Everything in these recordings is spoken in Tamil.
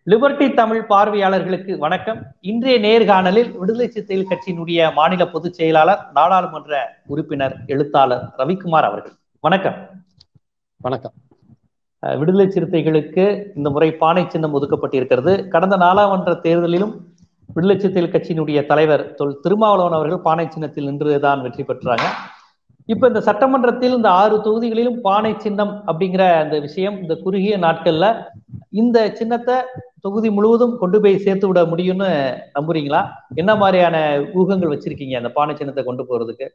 லிபர்டி தமிழ் பார்வையாளர்களுக்கு வணக்கம் இன்றைய நேர்காணலில் விடுதலை சிறுத்தைகள் கட்சியினுடைய மாநில பொதுச் செயலாளர் நாடாளுமன்ற உறுப்பினர் எழுத்தாளர் ரவிக்குமார் அவர்கள் வணக்கம் வணக்கம் அஹ் விடுதலை சிறுத்தைகளுக்கு இந்த முறை பானை சின்னம் ஒதுக்கப்பட்டிருக்கிறது கடந்த நாடாளுமன்ற தேர்தலிலும் விடுதலை சிறுத்தைகள் கட்சியினுடைய தலைவர் தொல் திருமாவளவன் அவர்கள் பானை சின்னத்தில் நின்றுதான் வெற்றி பெற்றாங்க இப்ப இந்த சட்டமன்றத்தில் இந்த ஆறு தொகுதிகளிலும் பானை சின்னம் அப்படிங்கிற அந்த விஷயம் இந்த குறுகிய நாட்கள்ல இந்த சின்னத்தை தொகுதி முழுவதும் கொண்டு போய் சேர்த்து விட முடியும்னு நம்புறீங்களா என்ன மாதிரியான ஊகங்கள் வச்சிருக்கீங்க அந்த பானை சின்னத்தை கொண்டு போறதுக்கு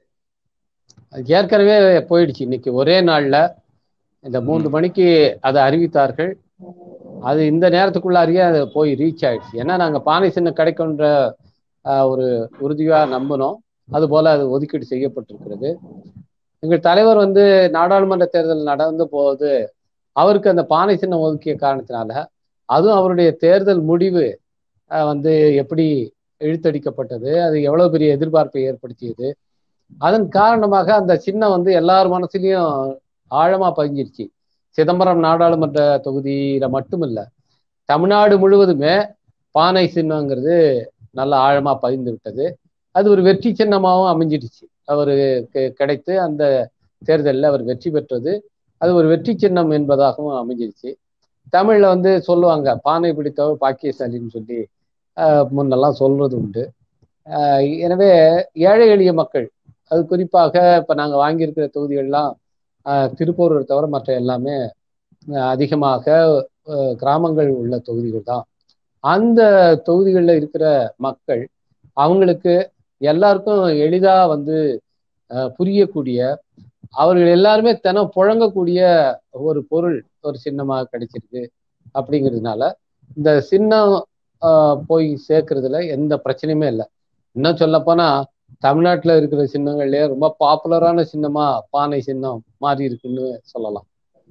அது ஏற்கனவே போயிடுச்சு இன்னைக்கு ஒரே நாள்ல இந்த மூன்று மணிக்கு அதை அறிவித்தார்கள் அது இந்த நேரத்துக்குள்ளாரியே அது போய் ரீச் ஆயிடுச்சு ஏன்னா நாங்க பானை சின்னம் கிடைக்கும்ன்ற ஆஹ், ஒரு உறுதியா நம்பினோம் அது போல அது ஒதுக்கீடு செய்யப்பட்டிருக்கிறது எங்கள் தலைவர் வந்து நாடாளுமன்ற தேர்தல் நடந்த போது அவருக்கு அந்த பானை சின்னம் ஒதுக்கிய காரணத்தினால அதுவும் அவருடைய தேர்தல் முடிவு ஆஹ், வந்து எப்படி இழுத்தடிக்கப்பட்டது அது எவ்வளவு பெரிய எதிர்பார்ப்பை ஏற்படுத்தியது அதன் காரணமாக அந்த சின்னம் வந்து எல்லார் மனசுலயும் ஆழமா பதிஞ்சிருச்சு சிதம்பரம் நாடாளுமன்ற தொகுதியில மட்டும் இல்ல தமிழ்நாடு முழுவதுமே பானை சின்னங்கிறது நல்ல ஆழமா பதிந்து விட்டது அது ஒரு வெற்றி சின்னமாகவும் அமைஞ்சிடுச்சு அவருக்கு கிடைத்து அந்த தேர்தலில் அவர் வெற்றி பெற்றது அது ஒரு வெற்றி சின்னம் என்பதாகவும் அமைஞ்சிருச்சு தமிழ்ல வந்து சொல்லுவாங்க பானை பிடித்தவர் பாக்கியசாலின்னு சொல்லி ஆஹ், முன்னெல்லாம் சொல்றது உண்டு ஆஹ், எனவே ஏழை எளிய மக்கள் அது குறிப்பாக இப்போ நாங்கள் வாங்கியிருக்கிற தொகுதிகள்லாம் ஆஹ், திருப்பூர் தவிர மற்ற எல்லாமே ஆஹ், அதிகமாக ஆஹ், கிராமங்கள் உள்ள தொகுதிகள் தான் அந்த தொகுதிகளில் இருக்கிற மக்கள் அவங்களுக்கு எல்லாருக்கும் எளிதாக வந்து ஆஹ், புரியக்கூடிய அவர்கள் எல்லாருமே தினம் புழங்கக்கூடிய ஒரு பொருள் ஒரு சின்னமாக கிடைச்சிருக்கு அப்படிங்கிறதுனால இந்த சின்னம் ஆஹ், போய் சேர்க்கறதுல எந்த பிரச்சனையுமே இல்லை இன்னும் சொல்லப்போனா தமிழ்நாட்டுல இருக்கிற சின்னங்கள்லயே ரொம்ப பாப்புலரான சின்னமா பானை சின்னம் மாறி இருக்குன்னு சொல்லலாம்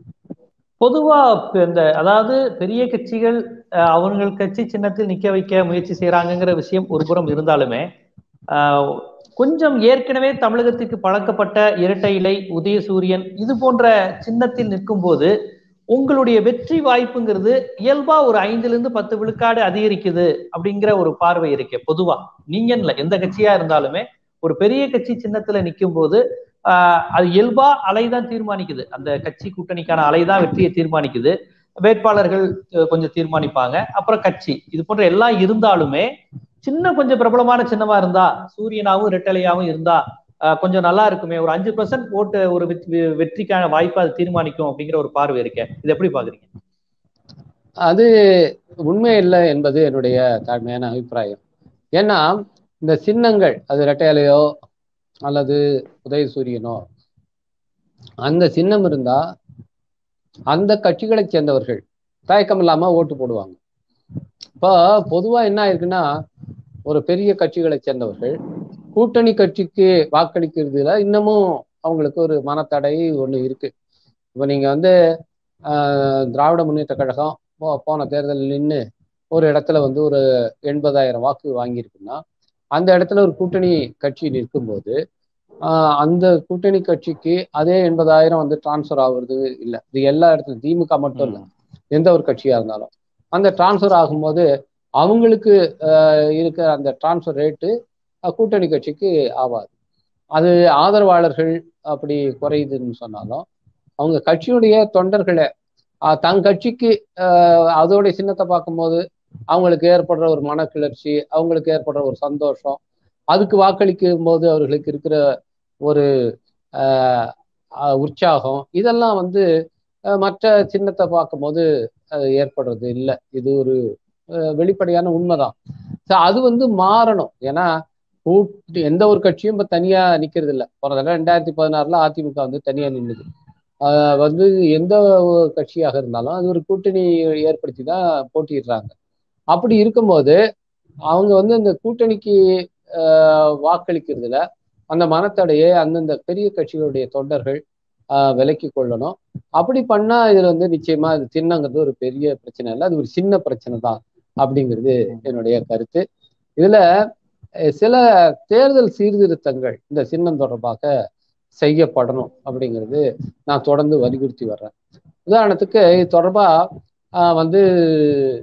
பொதுவா இப்ப இந்த அதாவது பெரிய கட்சிகள் அஹ், அவங்கள் கட்சி சின்னத்தில் நிக்க வைக்க முயற்சி செய்யறாங்கங்கிற விஷயம் ஒரு புறம் இருந்தாலுமே ஆஹ், கொஞ்சம் ஏற்கனவே தமிழகத்துக்கு பழக்கப்பட்ட இரட்டை இலை உதயசூரியன் இது போன்ற சின்னத்தில் நிற்கும் போது உங்களுடைய வெற்றி வாய்ப்புங்கிறது இயல்பா ஒரு ஐந்துல இருந்து பத்து விழுக்காடு அதிகரிக்குது அப்படிங்கிற ஒரு பார்வை இருக்கு பொதுவா நீங்க இல்ல எந்த கட்சியா இருந்தாலுமே ஒரு பெரிய கட்சி சின்னத்துல நிற்கும் போது ஆஹ் அது இயல்பா அலைதான் தீர்மானிக்குது அந்த கட்சி கூட்டணிக்கான அலைதான் வெற்றியை தீர்மானிக்குது வேட்பாளர்கள் அஹ், கொஞ்சம் தீர்மானிப்பாங்க அப்புறம் கட்சி இது போன்ற எல்லாம் இருந்தாலுமே சின்ன கொஞ்சம் பிரபலமான சின்னமா இருந்தா சூரியனாவும் ரெட்டலையாவும் இருந்தா ஆஹ், கொஞ்சம் நல்லா இருக்குமே ஒரு அஞ்சு பர்சன்ட் ஓட்டு ஒரு வெற்றி- வெற்றிக்கான வாய்ப்பை அது தீர்மானிக்கும் அப்படிங்கிற ஒரு பார்வை இருக்கு இது எப்படி பாக்குறீங்க அது உண்மை இல்லை என்பது என்னுடைய தாழ்மையான அபிப்பிராயம் ஏன்னா இந்த சின்னங்கள் அது ரெட்டையலையோ அல்லது உதயசூரியனோ அந்த சின்னம் இருந்தா அந்த கட்சிகளை சேர்ந்தவர்கள் தயக்கம் இல்லாம ஓட்டு போடுவாங்க இப்போ பொதுவா என்ன ஆயிருக்குன்னா ஒரு பெரிய கட்சிகளை சேர்ந்தவர்கள் கூட்டணி கட்சிக்கு வாக்களிக்கிறதுல இன்னமும் அவங்களுக்கு ஒரு மனத்தடை ஒண்ணு இருக்கு இப்போ நீங்க வந்து ஆஹ், திராவிட முன்னேற்ற கழகம் போ- போன தேர்தலில் நின்று ஒரு இடத்துல வந்து ஒரு எண்பதாயிரம் வாக்கு வாங்கியிருக்குன்னா அந்த இடத்துல ஒரு கூட்டணி கட்சி நிற்கும்போது ஆஹ், அந்த கூட்டணி கட்சிக்கு அதே எண்பதாயிரம் வந்து டிரான்ஸ்ஃபர் ஆகுறது இல்லை இது எல்லா இடத்துலையும் திமுக மட்டும் இல்லை எந்த ஒரு கட்சியா இருந்தாலும் அந்த டிரான்ஸ்ஃபர் ஆகும்போது அவங்களுக்கு ஆஹ், இருக்கிற அந்த டிரான்ஸ்ஃபர் ரேட்டு கூட்டணி கட்சிக்கு ஆகாது அது ஆதரவாளர்கள் அப்படி குறையுதுன்னு சொன்னாலும் அவங்க கட்சியுடைய தொண்டர்களை ஆஹ், தன் கட்சிக்கு ஆஹ், அதோடைய சின்னத்தை பார்க்கும்போது அவங்களுக்கு ஏற்படுற ஒரு மனக்கிளர்ச்சி அவங்களுக்கு ஏற்படுற ஒரு சந்தோஷம் அதுக்கு வாக்களிக்கும் போது அவர்களுக்கு இருக்கிற ஒரு ஆஹ், ஆஹ், உற்சாகம் இதெல்லாம் வந்து ஆஹ், மற்ற சின்னத்தை பார்க்கும்போது அது ஏற்படுறது இல்லை இது ஒரு ஆஹ், வெளிப்படையான உண்மைதான் So, அது வந்து மாறணும் ஏன்னா கூட்டு எந்த ஒரு கட்சியும் இப்போ தனியா நிக்கிறது இல்லை போன தடவை ரெண்டாயிரத்தி பதினாறுல அதிமுக வந்து தனியா நின்றுது ஆஹ் வந்து எந்த ஒரு கட்சியாக இருந்தாலும் அது ஒரு கூட்டணி ஏற்படுத்தி தான் போட்டியிடுறாங்க அப்படி இருக்கும்போது அவங்க வந்து இந்த கூட்டணிக்கு ஆஹ் வாக்களிக்கிறதுல அந்த மனத்தடையை அந்தந்த பெரிய கட்சிகளுடைய தொண்டர்கள் ஆஹ் விலக்கி கொள்ளணும் அப்படி பண்ணா இதுல வந்து நிச்சயமா இது சின்னங்கிறது ஒரு பெரிய பிரச்சனை இல்லை அது ஒரு சின்ன பிரச்சனை தான் அப்படிங்கிறது என்னுடைய கருத்து இதுல அஹ் சில தேர்தல் சீர்திருத்தங்கள் இந்த சின்னம் தொடர்பாக செய்யப்படணும் அப்படிங்கிறது நான் தொடர்ந்து வலியுறுத்தி வர்றேன் உதாரணத்துக்கு இது தொடர்பா ஆஹ் வந்து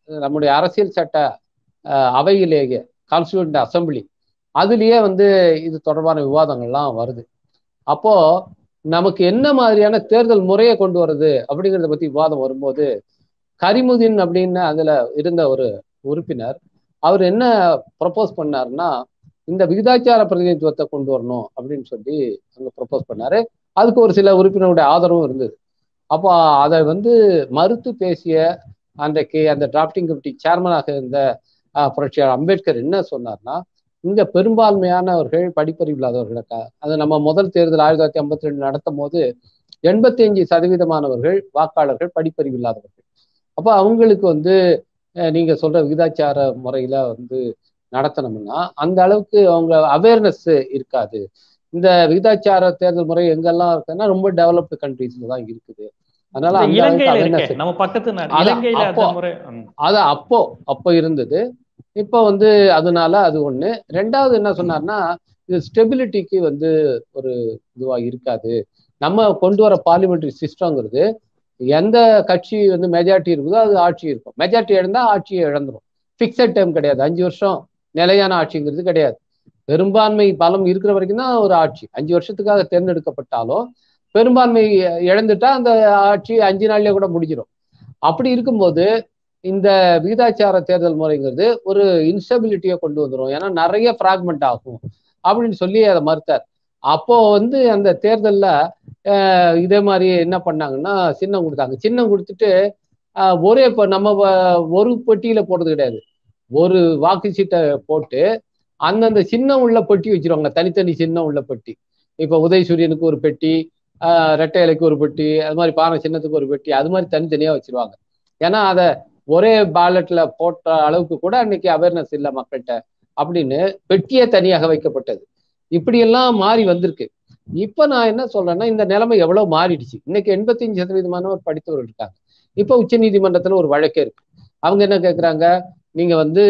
நம்முடைய அரசியல் சட்ட அஹ், அவையிலேயே கான்ஸ்டியூண்ட் அசம்பிளி அதுலயே வந்து இது தொடர்பான விவாதங்கள்லாம் வருது அப்போ நமக்கு என்ன மாதிரியான தேர்தல் முறையை கொண்டு வர்றது அப்படிங்கிறத பத்தி விவாதம் வரும்போது கரிமுதீன் அப்படின்னு அதுல இருந்த ஒரு உறுப்பினர் அவர் என்ன ப்ரப்போஸ் பண்ணாருன்னா இந்த விகிதாச்சார பிரதிநிதித்துவத்தை கொண்டு வரணும் அப்படின்னு சொல்லி அங்க ப்ரப்போஸ் பண்ணாரு அதுக்கு ஒரு சில உறுப்பினருடைய ஆதரவும் இருந்தது அப்போ அதை வந்து மறுத்து பேசிய அன்றைக்கு அந்த டிராப்டிங் கமிட்டி சேர்மனாக இருந்த ஆஹ், புரட்சியாளர் அம்பேத்கர் என்ன சொன்னார்னா இங்க பெரும்பான்மையானவர்கள் படிப்பறிவு இல்லாதவர்களுக்கா அது நம்ம முதல் தேர்தல் ஆயிரத்தி தொள்ளாயிரத்தி ஐம்பத்தி ரெண்டு நடத்தும் போது எண்பத்தி அஞ்சு சதவீதமானவர்கள் வாக்காளர்கள் படிப்பறிவு இல்லாதவர்கள் அப்போ அவங்களுக்கு வந்து அஹ், நீங்க சொல்ற விகிதாச்சார முறையில வந்து நடத்தணும்னா அந்த அளவுக்கு அவங்க அவேர்னஸ் இருக்காது இந்த விகிதாச்சார தேர்தல் முறை எங்கெல்லாம் இருக்குன்னா ரொம்ப டெவலப்டு கண்ட்ரீஸ்ல தான் இருக்குது அதனால இந்த அந்த அளவுக்கு இலங்கையில awareness இருக்கே நம்ம பக்கத்து நாடு அதான், இலங்கையில அந்த அப்போ- முறை ம். அது அப்போ அப்போ இருந்தது இப்போ வந்து அதனால அது ஒண்ணு ரெண்டாவது என்ன சொன்னார்னா இது ஸ்டெபிலிட்டிக்கு வந்து ஒரு இதுவா இருக்காது நம்ம கொண்டு வர பார்லிமெண்டரி சிஸ்டங்கிறது எந்த கட்சி வந்து மெஜாரிட்டி இருக்குதோ அது ஆட்சி இருக்கும் மெஜாரிட்டி இழந்தா ஆட்சியை இழந்துரும் ஃபிக்ஸட் டைம் கிடையாது அஞ்சு வருஷம் நிலையான ஆட்சிங்கிறது கிடையாது பெரும்பான்மை பலம் இருக்கிற வரைக்கும் தான் ஒரு ஆட்சி அஞ்சு வருஷத்துக்காக தேர்ந்தெடுக்கப்பட்டாலும் பெரும்பான்மை இழந்துட்டா அந்த ஆட்சி அஞ்சு நாள்லயே கூட முடிஞ்சிடும் அப்படி இருக்கும்போது இந்த விகிதாச்சார தேர்தல் முறைங்கிறது ஒரு இன்ஸ்டபிலிட்டியை கொண்டு வந்துடும் ஏன்னா நிறைய ஃப்ராக்மெண்ட் ஆகும் அப்படின்னு சொல்லி அதை மறுத்தார் அப்போ வந்து அந்த தேர்தல்ல அஹ், இதே மாதிரி என்ன பண்ணாங்கன்னா சின்னம் கொடுத்தாங்க சின்னம் கொடுத்துட்டு அஹ், ஒரே இப்போ நம்ம வ- ஒரு பெட்டியில போடுறது கிடையாது ஒரு வாக்கு சீட்டை போட்டு அந்தந்த சின்னம் உள்ள பெட்டி வச்சிருவாங்க தனித்தனி சின்னம் உள்ள பெட்டி இப்போ உதயசூரியனுக்கு ஒரு பெட்டி ஆஹ் ரெட்டை இலைக்கு ஒரு பெட்டி அது மாதிரி பானை சின்னத்துக்கு ஒரு பெட்டி அது மாதிரி தனித்தனியா வச்சிருவாங்க ஏன்னா அதை ஒரே பேலட்ல போட்ட அளவுக்கு கூட அன்னைக்கு அவேர்னஸ் இல்லை மக்கள்கிட்ட அப்படின்னு பெட்டியே தனியாக வைக்கப்பட்டது இப்படியெல்லாம் மாறி வந்திருக்கு இப்ப நான் என்ன சொல்றேன்னா இந்த நிலைமை எவ்வளவு மாறிடுச்சு இன்னைக்கு எண்பத்தஞ்சு சதவீதமானவர் படித்தவர்கள் இருக்காங்க இப்ப உச்ச நீதிமன்றத்துல ஒரு வழக்கே இருக்கு அவங்க என்ன கேக்குறாங்க நீங்க வந்து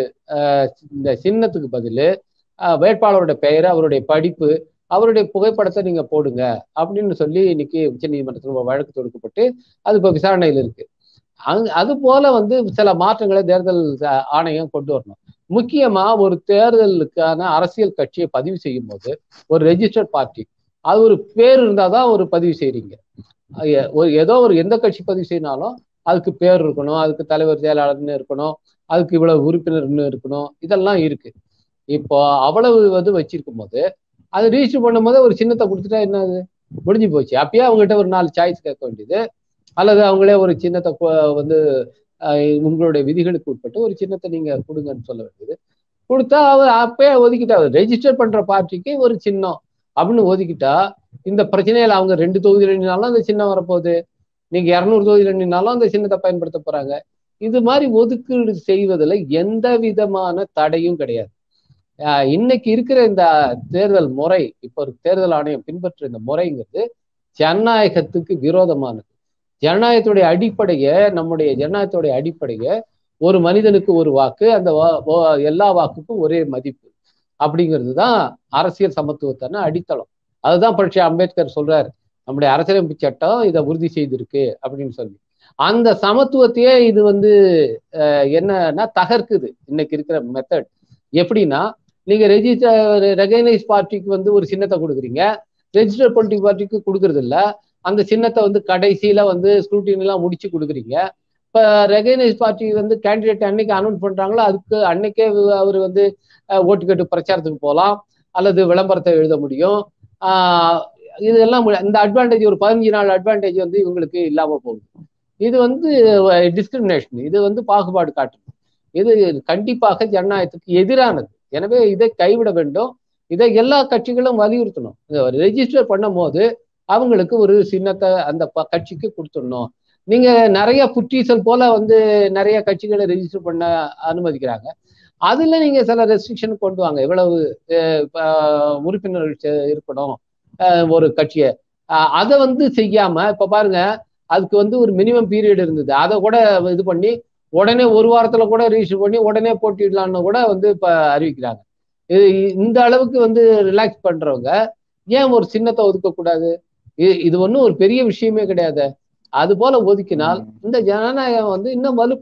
ஆஹ் இந்த சின்னத்துக்கு பதில் வேட்பாளரோட பெயர் அவருடைய படிப்பு அவருடைய புகைப்படத்தை நீங்க போடுங்க அப்படின்னு சொல்லி இன்னைக்கு உச்ச நீதிமன்றத்தில் வழக்கு தொடுக்கப்பட்டு அது இப்போ விசாரணையில் இருக்கு அங்க அது போல வந்து சில மாற்றங்களை தேர்தல் ஆ- ஆணையம் கொண்டு வரணும் முக்கியமா ஒரு தேர்தலுக்கான அரசியல் கட்சியை பதிவு செய்யும் போது ஒரு ரெஜிஸ்டர்ட் பார்ட்டி அது ஒரு பேர் இருந்தாதான் ஒரு பதிவு செய்றீங்க அஹ் ஒரு ஏதோ ஒரு எந்த கட்சி பதிவு செய்யினாலும் அதுக்கு பேர் இருக்கணும் அதுக்கு தலைவர் செயலாளர்னு இருக்கணும் அதுக்கு இவ்வளவு உறுப்பினர்னு இருக்கணும் இதெல்லாம் இருக்கு இப்போ அவ்வளவு வந்து வச்சிருக்கும் போது அது ரிஜிஸ்டர் பண்ணும்போது ஒரு சின்னத்தை கொடுத்துட்டா என்னது முடிஞ்சு போச்சு அப்பயே அவங்ககிட்ட ஒரு நாலு சாய்ஸ் கேட்க வேண்டியது அல்லது அவங்களே ஒரு சின்னத்தை கொ- வந்து அஹ், உங்களுடைய விதிகளுக்கு உட்பட்டு ஒரு சின்னத்தை நீங்க கொடுங்கன்னு சொல்ல வேண்டியது கொடுத்தா அவர் அப்பயே ஒதுக்கிட்டா ரெஜிஸ்டர் பண்ற பார்ட்டிக்கு ஒரு சின்னம் அப்படின்னு ஒதுக்கிட்டா இந்த பிரச்சனையில அவங்க ரெண்டு தொகுதியில் நின்னாலும் அந்த சின்னம் வரப்போகுது நீங்க இரநூறு தொகுதியில் நின்னாலும் அந்த சின்னத்தை பயன்படுத்த போறாங்க இது மாதிரி ஒதுக்கீடு செய்வதில் எந்த விதமான தடையும் கிடையாது ஆஹ் இன்னைக்கு இருக்கிற இந்த தேர்தல் முறை இப்போ ஒரு தேர்தல் ஆணையம் பின்பற்ற இந்த முறைங்கிறது ஜனநாயகத்துக்கு விரோதமானது ஜனநாயகத்துடைய அடிப்படையை நம்முடைய ஜனநாயகத்துடைய அடிப்படையை ஒரு மனிதனுக்கு ஒரு வாக்கு அந்த வா- வா- எல்லா வாக்குக்கும் ஒரே மதிப்பு அப்படிங்கிறது தான் அரசியல் சமத்துவத்தான அடித்தளம் அதுதான் புரட்சி அம்பேத்கர் சொல்றாரு நம்முடைய அரசியலமைப்பு சட்டம் இதை உறுதி செய்திருக்கு அப்படின்னு சொல்லி அந்த சமத்துவத்தையே இது வந்து அஹ், என்னன்னா தகர்க்குது இன்னைக்கு இருக்கிற மெத்தட் எப்படின்னா நீங்க ரெஜிஸ்டர் ரெகனைஸ் பார்ட்டிக்கு வந்து ஒரு சின்னத்தை கொடுக்குறீங்க ரெஜிஸ்டர் பொலிட்டிக் பார்ட்டிக்கு கொடுக்கறது இல்ல அந்த சின்னத்தை வந்து கடைசியில வந்து ஸ்க்ரூட்டின் எல்லாம் முடிச்சு கொடுக்குறீங்க இப்ப ரெகனைஸ் பார்ட்டி வந்து கேண்டிடேட் அன்னைக்கு அனௌன்ஸ் பண்றாங்களோ அதுக்கு அன்னைக்கே அவர் வந்து அஹ், ஓட்டு கேட்டு பிரச்சாரத்துக்கு போகலாம் அல்லது விளம்பரத்தை எழுத முடியும் ஆஹ் இதெல்லாம் மு- இந்த அட்வான்டேஜ் ஒரு பதினஞ்சு நாள் அட்வான்டேஜ் வந்து இவங்களுக்கு இல்லாம போகுது இது வந்து டிஸ்கிரிமினேஷன் இது வந்து பாகுபாடு காட்டும் இது கண்டிப்பாக ஜனநாயகத்துக்கு எதிரானது எனவே இதை கைவிட வேண்டும் இதை எல்லா கட்சிகளும் வலியுறுத்தணும் ரெஜிஸ்டர் பண்ணும் போது அவங்களுக்கு ஒரு சின்னத்தை அந்த ப- கட்சிக்கு கொடுத்துடணும் நீங்க நிறைய புற்றீசல் போல வந்து நிறைய கட்சிகளை ரெஜிஸ்டர் பண்ண அனுமதிக்கிறாங்க அதுல நீங்க சில ரெஸ்ட்ரிக்ஷன் கொண்டு வாங்க இவ்வளவு அஹ், இப்ப, உறுப்பினர்கள் சே- இருக்கணும் அஹ், ஒரு கட்சியை அஹ், அதை வந்து செய்யாம இப்ப பாருங்க அதுக்கு வந்து ஒரு மினிமம் பீரியட் இருந்தது அதை கூட இது பண்ணி உடனே ஒரு வாரத்துல கூட ரிஜிஸ்டர் பண்ணி உடனே போட்டிடலாம்னு கூட வந்து இப்ப அறிவிக்கிறாங்க இது இந்த அளவுக்கு வந்து ரிலாக்ஸ் பண்றவங்க ஏன் ஒரு சின்னத்தை ஒதுக்கக்கூடாது இது இது ஒன்றும் ஒரு பெரிய விஷயமே கிடையாது அது போல ஒதுக்கினால் இந்த ஜனநாயகம் வந்து இன்னும் வலுப்படும்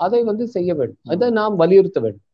அதை வந்து செய்ய வேண்டும் அதை நாம் வலியுறுத்த வேண்டும்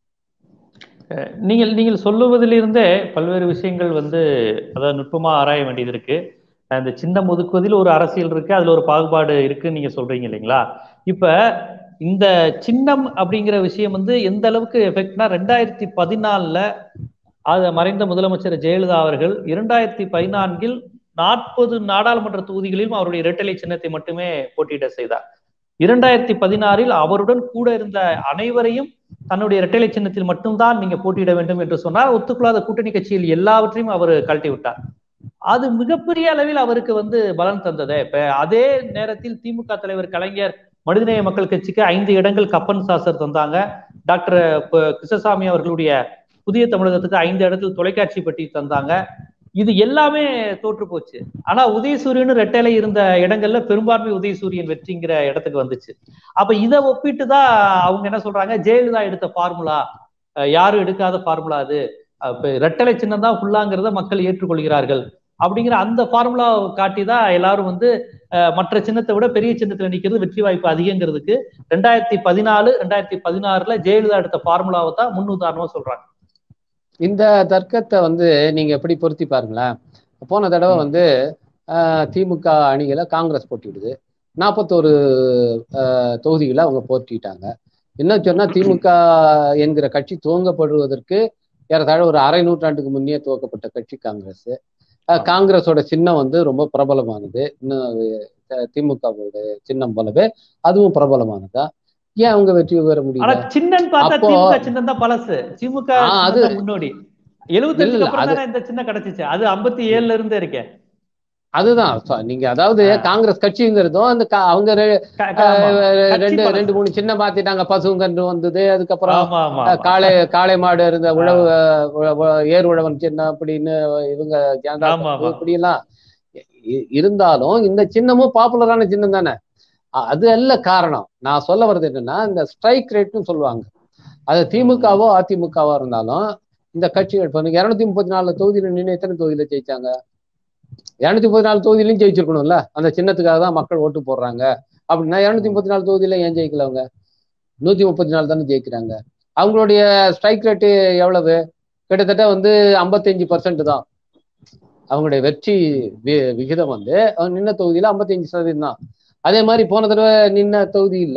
நீங்கள் நீங்கள் சொல்லுவதிலிருந்தே பல்வேறு விஷயங்கள் வந்து அதாவது நுட்பமா ஆராய வேண்டியது இருக்கு அந்த சின்னம் ஒதுக்குவதில் ஒரு அரசியல் இருக்கு அதுல ஒரு பாகுபாடு இருக்குன்னு நீங்க சொல்றீங்க இல்லைங்களா இப்ப இந்த சின்னம் அப்படிங்கிற விஷயம் வந்து எந்த அளவுக்கு எஃபெக்ட்னா ரெண்டாயிரத்தி பதினாலுல அது மறைந்த முதலமைச்சர் ஜெயலலிதா அவர்கள் இரண்டாயிரத்தி பதினான்கில் நாற்பது நாடாளுமன்ற தொகுதிகளிலும் அவருடைய இரட்டலை சின்னத்தை மட்டுமே போட்டியிட செய்தார் இரண்டாயிரத்தி பதினாறில் அவருடன் கூட இருந்த அனைவரையும் தன்னுடைய இரட்டலை சின்னத்தில் மட்டும்தான் நீங்க போட்டியிட வேண்டும் என்று சொன்னார் ஒத்துக்கொள்ளாத கூட்டணி கட்சியில் எல்லாவற்றையும் அவர் கழட்டி விட்டார் அது மிகப்பெரிய அளவில் அவருக்கு வந்து பலன் தந்தது இப்ப அதே நேரத்தில் திமுக தலைவர் கலைஞர் மனிதநேய மக்கள் கட்சிக்கு ஐந்து இடங்கள் கப்பன் சாசர் தந்தாங்க டாக்டர் கிருஷ்ணசாமி அவர்களுடைய புதிய தமிழகத்துக்கு ஐந்து இடத்தில் தொலைக்காட்சி பெட்டி தந்தாங்க இது எல்லாமே தோற்று போச்சு ஆனா உதயசூரியன் ரெட்டையில இருந்த இடங்கள்ல பெரும்பான்மை உதயசூரியன் வெற்றிங்கிற இடத்துக்கு வந்துச்சு அப்ப இதை ஒப்பிட்டு தான் அவங்க என்ன சொல்றாங்க ஜெயலலிதா எடுத்த ஃபார்முலா யாரும் எடுக்காத ஃபார்முலா அது ரெட்டலை சின்னம் தான் ஃபுல்லாங்கிறத மக்கள் ஏற்றுக்கொள்கிறார்கள் அப்படிங்கிற அந்த ஃபார்முலா காட்டி தான் எல்லாரும் வந்து மற்ற சின்னத்தை விட பெரிய சின்னத்துல நிக்கிறது வெற்றி வாய்ப்பு அதிகங்கிறதுக்கு ரெண்டாயிரத்தி பதினாலு ரெண்டாயிரத்தி பதினாறுல ஜெயலலிதா எடுத்த ஃபார்முலாவை தான் முன்னுதாரணமா சொல்றாங்க இந்த தர்க்கத்தை வந்து நீங்க எப்படி பொருத்தி பாருங்களேன் போன தடவை வந்து திமுக அணிகளை காங்கிரஸ் போட்டிடுது நாற்பத்தோரு தொகுதிகளை அவங்க போட்டிட்டாங்க என்ன சொன்னா திமுக என்கிற கட்சி துவங்கப்படுவதற்கு ஏறத்தாழ ஒரு அரை நூற்றாண்டுக்கு முன்னே துவக்கப்பட்ட கட்சி காங்கிரஸ் காங்கிரஸோட சின்னம் வந்து ரொம்ப பிரபலமானது இன்னும் திமுகவோட சின்னம் போலவே அதுவும் பிரபலமானதா ஏன் அவங்க வெற்றி பெற முடியல சின்னம் பார்த்தா திமுக சின்னம் தான் பழசு திமுக அது முன்னோடி எழுபத்தி அப்புறம் இந்த சின்னம் கிடைச்சிச்சு அது ஐம்பத்தி ஏழுல இருந்து இருக்கேன் அதுதான் நீங்க அதாவது காங்கிரஸ் கட்சிங்கிறதும் அந்த அவங்க ரெண்டு ரெண்டு மூணு சின்ன மாத்திட்டாங்க பசுங்கன்று வந்தது அதுக்கப்புறம் காளை காளை மாடு இருந்த உழவு ஏர் உழவன் சின்னம் அப்படின்னு இவங்க இப்படி எல்லாம் இருந்தாலும் இந்த சின்னமும் பாப்புலரான சின்னம் தானே அது அல்ல காரணம் நான் சொல்ல வர்றது என்னன்னா இந்த ஸ்ட்ரைக் ரேட்னு சொல்லுவாங்க அது திமுகவோ அதிமுகவோ இருந்தாலும் இந்த கட்சிகள் இப்போ இருநூத்தி முப்பத்தி நாலு தொகுதியில நின்று எத்தனை தொகுதியில ஜெயிச்சாங்க இருநூத்தி முப்பத்தி நாலு தொகுதியிலையும் ஜெயிச்சிருக்கணும்ல அந்த சின்னத்துக்காக தான் மக்கள் ஓட்டு போடுறாங்க அப்படின்னா இருநூத்தி முப்பத்தி நாலு தொகுதியில ஏன் ஜெயிக்கல அவங்க நூத்தி முப்பத்தி நாலு தானே ஜெயிக்கிறாங்க அவங்களுடைய ஸ்ட்ரைக் ரேட்டு எவ்வளவு கிட்டத்தட்ட வந்து ஐம்பத்தஞ்சு பர்சன்ட் தான் அவங்களுடைய வெற்றி விகிதம் வந்து நின்ன தொகுதியில ஐம்பத்தஞ்சு சதவீதம் தான் அதே மாதிரி போன தடவை நின்ன தொகுதியில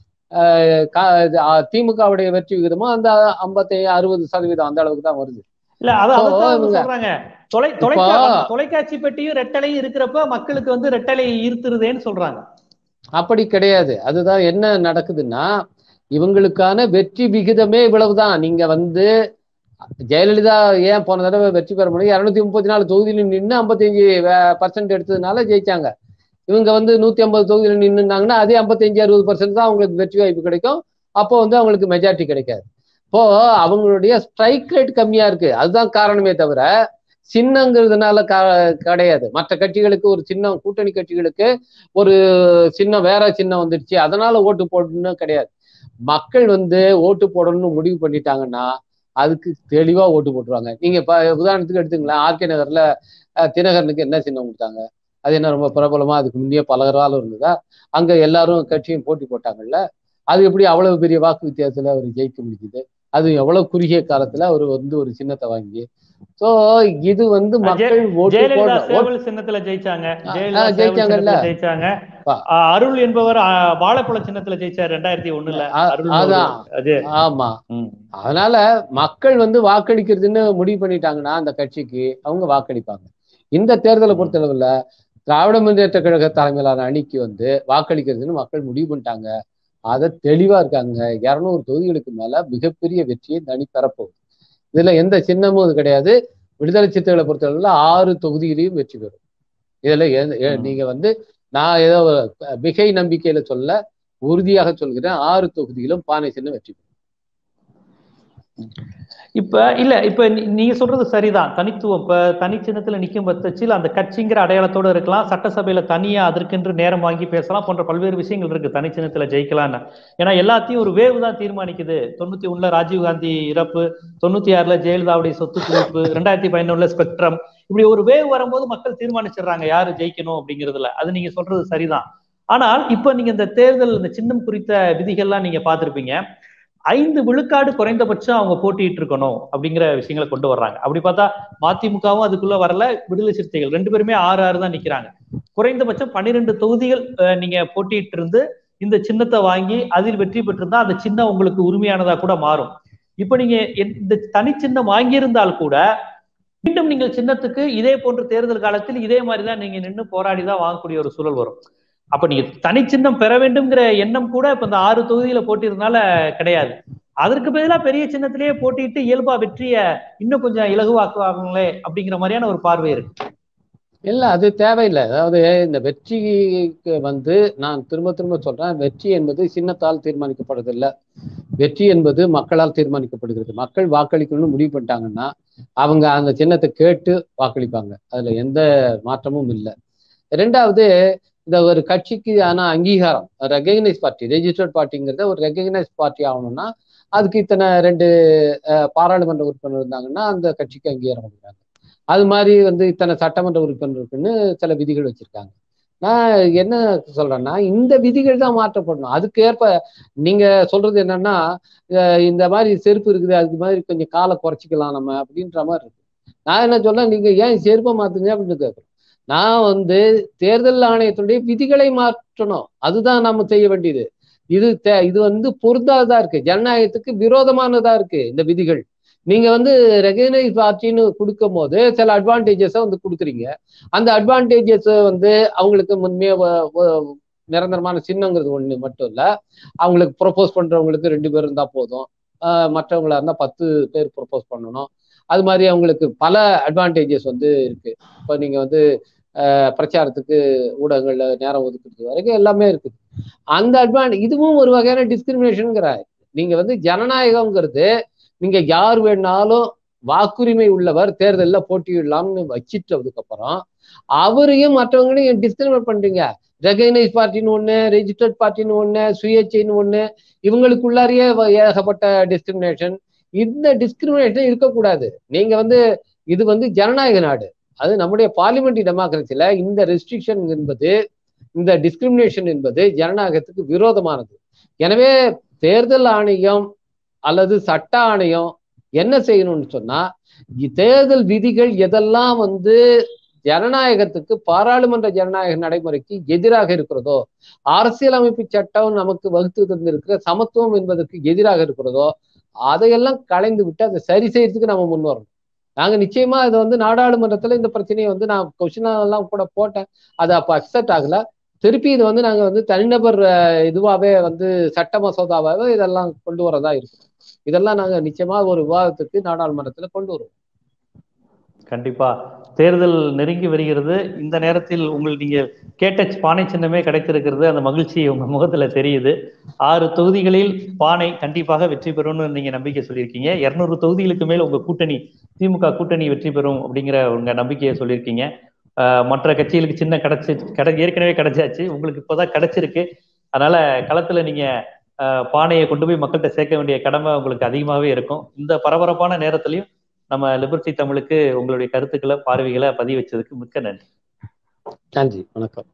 திமுகவுடைய வெற்றி விகிதமும் அந்த ஐம்பத்தி அறுபது சதவீதம் அந்த அளவுக்கு தான் வருது இல்ல அதான் சொல்றாங்க தொலை தொலைக்காட்சி பெட்டியும் ரெட்டலையும் இருக்கிறப்ப மக்களுக்கு வந்து ரெட்டலை ஈர்த்துருதேன்னு சொல்றாங்க அப்படி கிடையாது அதுதான் என்ன நடக்குதுன்னா இவங்களுக்கான வெற்றி விகிதமே இவ்வளவுதான் நீங்க வந்து ஜெயலலிதா ஏன் போன தடவை வெற்றி பெற முடியும் இருநூத்தி முப்பத்தி நாலு தொகுதியில நின்று ஐம்பத்தஞ்சு பர்சன்ட் எடுத்ததுனால ஜெயிச்சாங்க இவங்க வந்து நூத்தி ஐம்பது தொகுதியில நின்றுனாங்கன்னா அதே ஐம்பத்தஞ்சு அறுபது பர்சன்ட் தான் அவங்களுக்கு வெற்றி வாய்ப்பு கிடைக்கும் அப்போ வந்து அவங்களுக்கு மெஜாரிட்டி கிடைக்காது இப்போ அவங்களுடைய ஸ்ட்ரைக் ரேட் கம்மியா இருக்கு அதுதான் காரணமே தவிர சின்னங்கிறதுனால கிடையாது மற்ற கட்சிகளுக்கு ஒரு சின்னம் கூட்டணி கட்சிகளுக்கு ஒரு சின்னம் வேற சின்னம் வந்துடுச்சு அதனால ஓட்டு போடணும்னு கிடையாது மக்கள் வந்து ஓட்டு போடணும்னு முடிவு பண்ணிட்டாங்கன்னா அதுக்கு தெளிவா ஓட்டு போட்டுருவாங்க நீங்க இப்ப உதாரணத்துக்கு எடுத்துங்களேன் ஆர்கே நகர்ல தினகரனுக்கு என்ன சின்னம் கொடுத்தாங்க அது என்ன ரொம்ப பிரபலமா அதுக்கு முன்னே பல காலம் இருந்ததா அங்க எல்லாரும் கட்சியும் போட்டி போட்டாங்கல்ல அது எப்படி அவ்வளவு பெரிய வாக்கு வித்தியாசத்துல அவர் ஜெயிக்க முடியுது அது எவ்வளவு குறுகிய காலத்துல அவர் வந்து ஒரு சின்னத்தை வாங்கி சோ இது வந்து மக்கள் ஓட்டு போட சின்னத்துல ஜெயிச்சாங்க ஜெயிச்சாங்கல்ல ஜெயிச்சாங்க அருள் என்பவர் வாழைப்பழ சின்னத்துல ஜெயிச்சார் ரெண்டாயிரத்தி ஒண்ணுல அதான் ஆமா அதனால மக்கள் வந்து வாக்களிக்கிறதுன்னு முடிவு பண்ணிட்டாங்கன்னா அந்த கட்சிக்கு அவங்க வாக்களிப்பாங்க இந்த தேர்தலை பொறுத்தளவுல திராவிட முன்னேற்ற கழக தலைமையிலான அணிக்கு வந்து வாக்களிக்கிறதுன்னு மக்கள் முடிவு பண்ணிட்டாங்க அதை தெளிவா இருக்காங்க இருநூறு தொகுதிகளுக்கு மேல மிகப்பெரிய வெற்றியை தனி பெறப்போகுது இதுல எந்த சின்னமும் இது கிடையாது விடுதலை சிறுத்தைகளை பொறுத்தளவுல ஆறு தொகுதியிலையும் வெற்றி பெறும் இதுல நீங்க வந்து நான் ஏதோ மிகை நம்பிக்கையில சொல்ல உறுதியாக சொல்கிறேன் ஆறு தொகுதியிலும் பானை சின்னம் வெற்றி பெறும் இப்ப இல்ல இப்ப நீங்க சொல்றது சரிதான் தனித்துவம் இப்ப தனி சின்னத்துல நிக்கும் பட்சத்தில் அந்த கட்சிங்கிற அடையாளத்தோட இருக்கலாம் சட்டசபையில தனியா அதற்கென்று நேரம் வாங்கி பேசலாம் போன்ற பல்வேறு விஷயங்கள் இருக்கு தனி சின்னத்துல ஜெயிக்கலாம்னு ஏன்னா எல்லாத்தையும் ஒரு வேவு தான் தீர்மானிக்குது தொண்ணூத்தி ஒண்ணுல ராஜீவ்காந்தி இறப்பு தொண்ணூத்தி ஆறுல ஜெயலலிதாவுடைய சொத்து குவிப்பு ரெண்டாயிரத்தி பதினொன்னுல ஸ்பெக்ட்ரம் இப்படி ஒரு வேவ் வரும்போது மக்கள் தீர்மானிச்சிடுறாங்க யாரு ஜெயிக்கணும் அப்படிங்கிறதுல அது நீங்க சொல்றது சரிதான் ஆனால் இப்ப நீங்க இந்த தேர்தல் இந்த சின்னம் குறித்த விதிகள்லாம் நீங்க பார்த்திருப்பீங்க ஐந்து விழுக்காடு குறைந்தபட்சம் அவங்க போட்டிட்டு இருக்கணும் அப்படிங்கிற விஷயங்களை கொண்டு வர்றாங்க அப்படி பார்த்தா மதிமுகவும் அதுக்குள்ள வரல விடுதலை சிறுத்தைகள் ரெண்டு பேருமே ஆறு ஆறு தான் நிக்கிறாங்க குறைந்தபட்சம் பன்னிரெண்டு தொகுதிகள் அஹ், நீங்க போட்டிட்டு இருந்து இந்த சின்னத்தை வாங்கி அதில் வெற்றி பெற்றிருந்தா அந்த சின்னம் உங்களுக்கு உரிமையானதா கூட மாறும் இப்ப நீங்க என்- இந்த தனிச்சின்னம் வாங்கியிருந்தால் கூட மீண்டும் நீங்கள் சின்னத்துக்கு இதே போன்ற தேர்தல் காலத்தில் இதே மாதிரி தான் நீங்க நின்று போராடி தான் வாங்கக்கூடிய ஒரு சூழல் வரும் அப்ப நீங்க தனிச்சின்னம் பெற வேண்டும்ங்கிற எண்ணம் கூட இப்ப இந்த ஆறு தொகுதியில போட்டிருந்தனால கிடையாது அதற்கு பதிலா பெரிய சின்னத்திலேயே போட்டிட்டு இயல்பா வெற்றிய இன்னும் கொஞ்சம் இலகுவாக்குவாங்களே அப்படிங்கிற மாதிரியான ஒரு பார்வை இருக்கு இல்ல அது தேவையில்லை அதாவது இந்த வெற்றிக்கு வந்து நான் திரும்ப திரும்ப சொல்றேன் வெற்றி என்பது சின்னத்தால் தீர்மானிக்கப்படுறதில்ல வெற்றி என்பது மக்களால் தீர்மானிக்கப்படுகிறது மக்கள் வாக்களிக்கணும்னு முடிவு பண்ணிட்டாங்கன்னா அவங்க அந்த சின்னத்தை கேட்டு வாக்களிப்பாங்க அதுல எந்த மாற்றமும் இல்லை ரெண்டாவது இந்த ஒரு கட்சிக்கு ஆன அங்கீகாரம் ரெகக்னைஸ் பார்ட்டி ரெஜிஸ்டர்ட் பார்ட்டிங்கிறத ஒரு ரெகக்னைஸ் பார்ட்டி ஆகணும்னா அதுக்கு இத்தனை ரெண்டு அஹ், பாராளுமன்ற உறுப்பினர் இருந்தாங்கன்னா அந்த கட்சிக்கு அங்கீகாரம் கொடுக்குறாங்க அது மாதிரி வந்து இத்தனை சட்டமன்ற உறுப்பினர் இருக்குன்னு சில விதிகள் வச்சிருக்காங்க நான் என்ன சொல்றேன்னா இந்த விதிகள் தான் மாற்றப்படணும் அதுக்கு ஏற்ப நீங்க சொல்றது என்னன்னா அஹ் இந்த மாதிரி செருப்பு இருக்குது அதுக்கு மாதிரி கொஞ்சம் காலை குறைச்சிக்கலாம் நம்ம அப்படின்ற மாதிரி இருக்கு நான் என்ன சொல்றேன் நீங்க ஏன் செருப்பை மாத்துங்க அப்படின்னு கேட்குறேன் நான் வந்து தேர்தல் ஆணையத்துடைய விதிகளை மாற்றணும் அதுதான் நம்ம செய்ய வேண்டியது இது தே- இது வந்து பொருந்தாததா இருக்கு ஜனநாயகத்துக்கு விரோதமானதா இருக்கு இந்த விதிகள் நீங்க வந்து ரெகனைஸ் பார்ட்டின்னு கொடுக்கும் போது சில அட்வான்டேஜஸை வந்து கொடுக்குறீங்க அந்த அட்வான்டேஜஸ் வந்து அவங்களுக்கு முன்மையா வ- வ- நிரந்தரமான சின்னங்கிறது ஒண்ணு மட்டும் இல்ல அவங்களுக்கு ப்ரொபோஸ் பண்றவங்களுக்கு ரெண்டு பேர் இருந்தா போதும் ஆஹ் மற்றவங்களா இருந்தா பத்து பேர் ப்ரொபோஸ் பண்ணணும் அது மாதிரி அவங்களுக்கு பல அட்வான்டேஜஸ் வந்து இருக்கு இப்போ நீங்க வந்து ஆஹ் பிரச்சாரத்துக்கு ஊடகங்கள்ல நேரம் ஒதுக்குறது வரைக்கும் எல்லாமே இருக்குது அந்த அட்வான்ட் இதுவும் ஒரு வகையான டிஸ்கிரிமினேஷனுங்கிற நீங்க வந்து ஜனநாயகம்ங்கிறது நீங்க யார் வேணாலும் வாக்குரிமை உள்ளவர் தேர்தலில் போட்டியிடலாம்னு வச்சிட்டதுக்கு அப்புறம் அவரையும் மற்றவங்களையும் டிஸ்கிரிமினேட் பண்றீங்க ரெகனைஸ் பார்ட்டின்னு ஒண்ணு ரெஜிஸ்டர்ட் பார்ட்டின்னு ஒண்ணு சுயேட்சைன்னு ஒண்ணு இவங்களுக்குள்ளாரியே வ- ஏகப்பட்ட டிஸ்கிரிமினேஷன் இந்த டிஸ்கிரிமினேஷன் இருக்கக்கூடாது நீங்க வந்து இது வந்து ஜனநாயக நாடு அது நம்முடைய பார்லிமெண்ட்ரி டெமோக்ரஸில இந்த ரெஸ்ட்ரிக்ஷன் என்பது இந்த டிஸ்கிரிமினேஷன் என்பது ஜனநாயகத்துக்கு விரோதமானது எனவே தேர்தல் ஆணையம் அல்லது சட்ட ஆணையம் என்ன செய்யணும்னு சொன்னா இ- தேர்தல் விதிகள் எதெல்லாம் வந்து ஜனநாயகத்துக்கு பாராளுமன்ற ஜனநாயக நடைமுறைக்கு எதிராக இருக்கிறதோ அரசியலமைப்பு சட்டம் நமக்கு வகுத்து தந்திருக்கிற சமத்துவம் என்பதற்கு எதிராக இருக்கிறதோ அதையெல்லாம் களைந்து விட்டு அதை சரி செய்யறதுக்கு நம்ம முன் வரணும் நாங்க நிச்சயமா இதை வந்து நாடாளுமன்றத்துல இந்த பிரச்சனையை வந்து நான் கொஸ்டின் எல்லாம் கூட போட்டேன் அது அப்ப அக்செப்ட் ஆகல திருப்பி இது வந்து நாங்க வந்து தனிநபர் அஹ், இதுவாவே வந்து சட்ட மசோதாவாவே இதெல்லாம் கொண்டு வரதா இருக்கும் இதெல்லாம் நாங்க நிச்சயமா ஒரு விவாதத்துக்கு நாடாளுமன்றத்துல கொண்டு வருவோம் கண்டிப்பா தேர்தல் நெருங்கி வருகிறது இந்த நேரத்தில் உங்கள் நீங்க கேட்ட பானை சின்னமே கிடைத்திருக்கிறது அந்த மகிழ்ச்சி உங்க முகத்துல தெரியுது ஆறு தொகுதிகளில் பானை கண்டிப்பாக வெற்றி பெறும்னு நீங்க நம்பிக்கை சொல்லியிருக்கீங்க இருநூறு தொகுதிகளுக்கு மேல் உங்க கூட்டணி திமுக கூட்டணி வெற்றி பெறும் அப்படிங்கிற உங்க நம்பிக்கையை சொல்லியிருக்கீங்க ஆஹ் மற்ற கட்சிகளுக்கு சின்ன கிடைச்சி கிடை ஏற்கனவே கிடைச்சாச்சு உங்களுக்கு இப்போதான் கிடைச்சிருக்கு அதனால களத்துல நீங்க ஆஹ் பானையை கொண்டு போய் மக்கள்கிட்ட சேர்க்க வேண்டிய கடமை உங்களுக்கு அதிகமாகவே இருக்கும் இந்த பரபரப்பான நேரத்திலையும் நம்ம லிபர்டி தமிழுக்கு உங்களுடைய கருத்துக்களை பார்வைகளை பதிவு வச்சதுக்கு மிக்க நன்றி நன்றி வணக்கம்